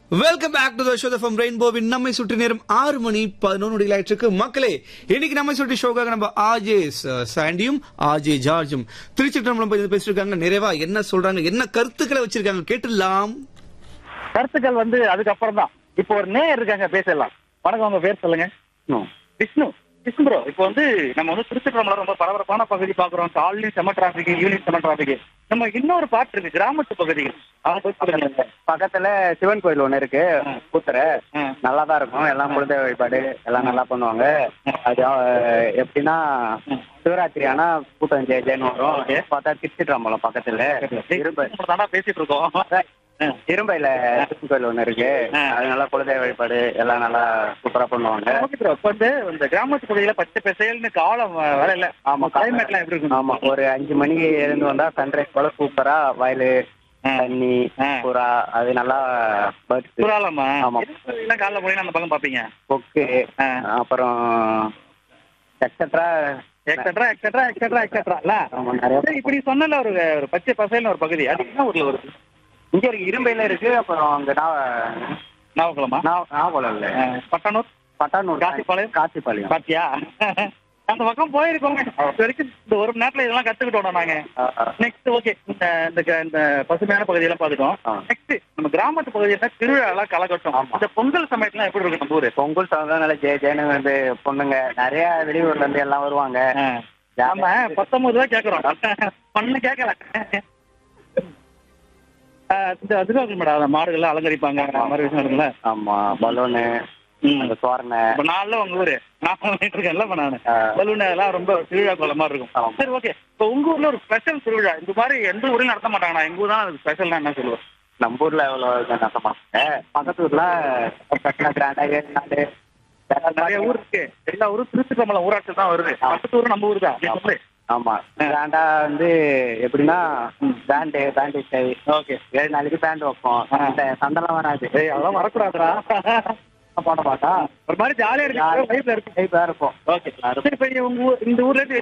Welcome back to the show from ரெயின்போவின் நம்மை சுற்றி நேரம் ஆறு மணி பதினொன்று நொடிகளாயிட்டிருக்கு மக்களே இன்னைக்கு நம்மை சுற்றி ஷோக்காக நம்ம ஆஜே ச- சாண்டியும் ஆஜே ஜார்ஜும் திருச்சி நம்மளும் போய் பேசிட்டு இருக்காங்க நிறைவா என்ன சொல்றாங்க என்ன கருத்துக்களை வச்சிருக்காங்க கேட்டுலாம் கருத்துக்கள் வந்து அதுக்கப்புறம் தான் இப்போ ஒரு நேயர் இருக்காங்க பேசலாம் வணக்கம் உங்க பேர் சொல்லுங்க விஷ்ணு விஷ்ணு ப்ரோ இப்போ வந்து நம்ம வந்து திருச்சிற்றம்பலம் ரொம்ப பரபரப்பான பகுதி பாக்குறோம் காலையும் செம டிராபிக் ஈவினிங் செம டிராபிக் நம்ம இன்னொரு பாட்டு இருக்கு கிராமத்து பகுதிகள் அதை பத்தி சொல்லுங்க. பக்கத்துல சிவன் கோயில் ஒண்ணு இருக்கு கூத்துரை ஆ. நல்லா தான் இருக்கும் எல்லாம் குழந்தை வழிபாடு எல்லாம் நல்லா பண்ணுவாங்க அது அஹ், எப்படின்னா சிவராத்திரி ஆனா கூட்டம் ஜெய ஜெயன்னு வரும் பார்த்தா திருச்சிற்றம்பலம் பக்கத்துல இரும்பை நம்ம தானா பேசிட்டு இருக்கோம் இரும்பையில சிவன் கோயில் ஒண்ணு இருக்கு ஆ. அது நல்லா குழந்தை வழிபாடு எல்லாம் நல்லா சூப்பரா பண்ணுவாங்க ஓகே ப்ரோ இப்போ வந்து இந்த கிராமத்து பகுதியில பச்சை பசேல்னு காலம் வர இல்ல ஆமா கிளைமேட்லாம் எப்படி இருக்கும் ஆமா ஒரு அஞ்சு மணிக்கு எழுந்து வந்தா சன்ரைஸ் போல சூப்பரா வயலு ஆ. தண்ணி ஆ. புறா அது நல்லா பேர்ட்ஸ் புராளமா ஆமா. எல்லாம் காலைல போய் அந்த பக்கம் பாப்பீங்க கொக்கு ஆ. அப்புறம் extra extra extra extra extra ஆமா நிறைய சரி, இப்படி சொன்னல ஒரு ஒரு பச்சை பசேல்னு ஒரு பகுதி அது என்ன ஊர்ல வருது இங்க ஒரு இரும்பையில இருக்கு அப்புறம் அங்க நாவக்குளமா நாவலம் இல்ல பட்டானூர் பட்டானூர் காசிப்பாளையம்? காசிப்பாளையம் பாத்தியா அந்த பக்கம் போயிருக்கோங்க இது வரைக்கும் இந்த ஒரு மணி நேரத்துல இதெல்லாம் கத்துக்கிட்டோம் நாங்க ஆ, ஆ. நெக்ஸ்ட் ஓகே இந்த இந்த க- இந்த பசுமையான பகுதியெல்லாம் பாத்துட்டோம் ஆ. நெக்ஸ்ட் நம்ம கிராமத்து பகுதியில திருவிழா எல்லாம் கலக்கட்டும் ஆமா. இந்த பொங்கல் சமயத்துல எப்படி இருக்கு நம்ம ஊரு பொங்கல் சாதம் நல்லா ஜெய ஜெயனு வந்து பொண்ணுங்க நிறைய வெளியூர்ல இருந்து எல்லாம் வருவாங்க நாம பத்தொன்பது ரூபாய் கேக்குறோம் பண்ணு கேட்கல இந்த இதுல இருக்கு மேடம் அந்த மாடுகள்லாம் அலங்கரிப்பாங்க அந்த மாதிரி விஷயம் இருக்குல்ல ஆமா பலூனு ம். அந்த தோரணை இப்ப நான்ல உங்க ஊரு நான் பண்ணிட்டு இருக்கேன்ல இப்ப நானு ஆ. பலூன் எல்லாம் ரொம்ப திருவிழா கோல மாதிரி இருக்கும் ஆமா. சரி ஓகே இப்ப உங்க ஊர்ல ஒரு ஸ்பெஷல் திருவிழா இந்த மாதிரி எந்த ஊர்லயும் நடத்த மாட்டாங்கண்ணா எங்க ஊர் தான் ஸ்பெஷல்னா என்ன சொல்லுவோம் நம்ம ஊர்ல எவ்வளவு நடத்த மாட்டாங்க பக்கத்து ஊர்ல கிராண்டா ஏழு நாள் நிறைய ஊர் இருக்கு எல்லா ஊரும் திருச்சிக்கம்பலம் ஊராட்சி தான் வருது ஆ. பக்கத்து ஊர் நம்ம ஊர் தான் நீ சொல்லு ஆமா கிராண்டா வந்து எப்படின்னா பேண்டு பேண்டு ஸ்டை ஓகே ஏழு நாளைக்கு பேண்ட் வைப்போம் ஆ. இந்த சந்தெல்லாம் வராது ஏய் அதெல்லாம் வரக்கூடாதுடா போட மாட்டோம் ஒரு மாதிரி ஜாலியா இருக்கு லைஃப்ல இருக்கு லைஃபா இருப்போம் ஓகே சரி இப்ப உங்க ஊர் இந்த ஊர்ல இருந்து